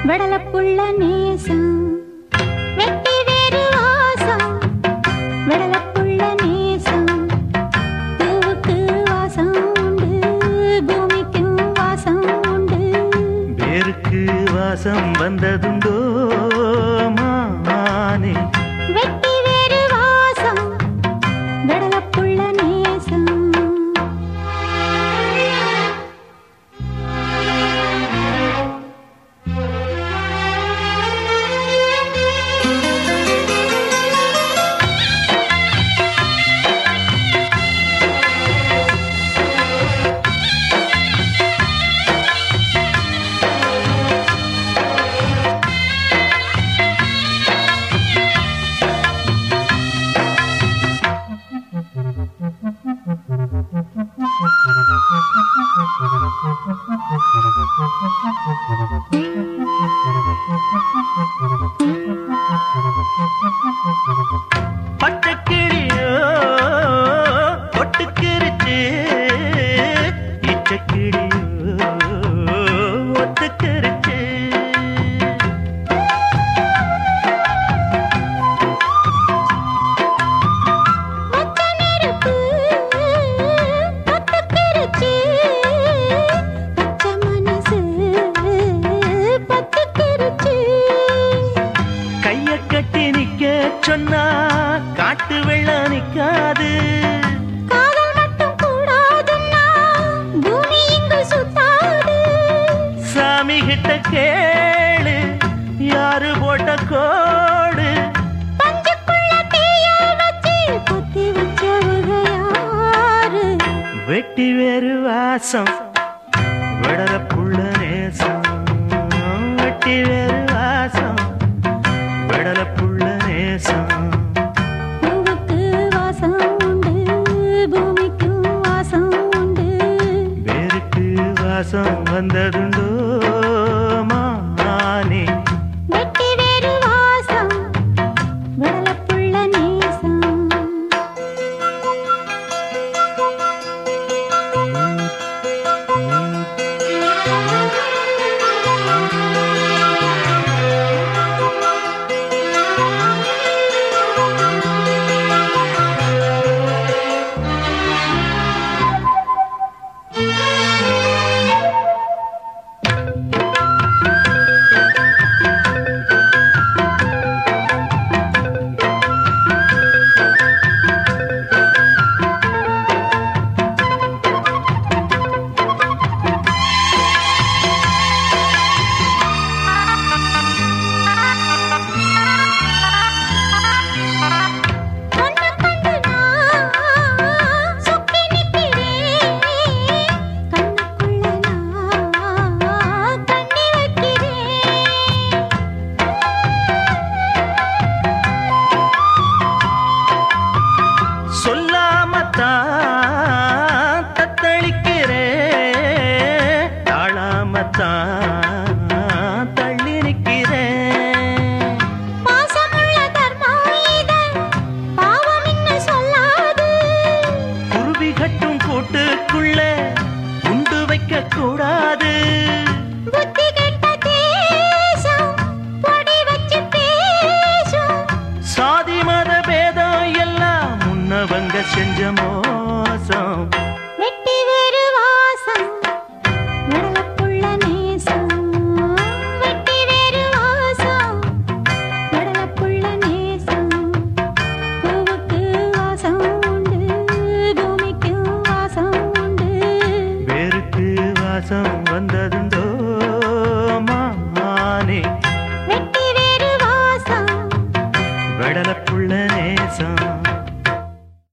வெடலப்புள்ள நேசம் வெட்டி வேறு வாசம் வெடலப்புள்ள நேசம் பூவுக்கு வாசம் உண்டு பூமிக்கு வாசம் உண்டு வேருக்கு வாசம் வந்ததுண்டோ மானே வெட்டி வேறு வாசம் வெடலப்புள்ள நேசம் பட்டக்கிளியோ ஒட்டுக்கிருச்சு இச்சக்கிளியோ ஒத்துக்கிருச்சு மொத்த நெருப்பு பத்துக்கிருச்சு பச்சை மனசு பத்துக்கிருச்சு கைய கட்டி நிக்க சொன்னா காட்டு வெள்ளம் நிக்காது காதல் மட்டும் கூடாதுன்னா பூமி இங்கு சுத்தாது சாமி கிட்ட கேளு யாரு போட்ட கோடு பஞ்சுக்குள்ள தீய வச்சு குத்தி வச்சவங்க யாரு வெட்டி வேறு வாசம் விடல புள்ள நேசம் வெட்டி வேறு வாசம் விடல புள்ள நேசம் பூவுக்கு வாசம் உண்டு பூமிக்கு வாசம் உண்டு வேருக்கு வாசம் வந்ததுண்டோ மானே வெட்டி வேறு வாசம் விடலப்புள்ள நேசம் ஒன்னு கண்டு நான் சுத்தி நிக்கிறேன் கண்ணுக்குள்ள நான் கண்ணி வைக்கிறேன் சொல்லாமத்தான் தத்தளிக்கிறேன் தாழாமத்தான் தள்ளி நிற்கிறேன் பாசமுள்ள தர்மம் இது பாவம் இன்னும் சொல்லாது குருவி கட்டும் கூட்டுக்குள்ள உண்டு வைக்க கூடாது புத்தி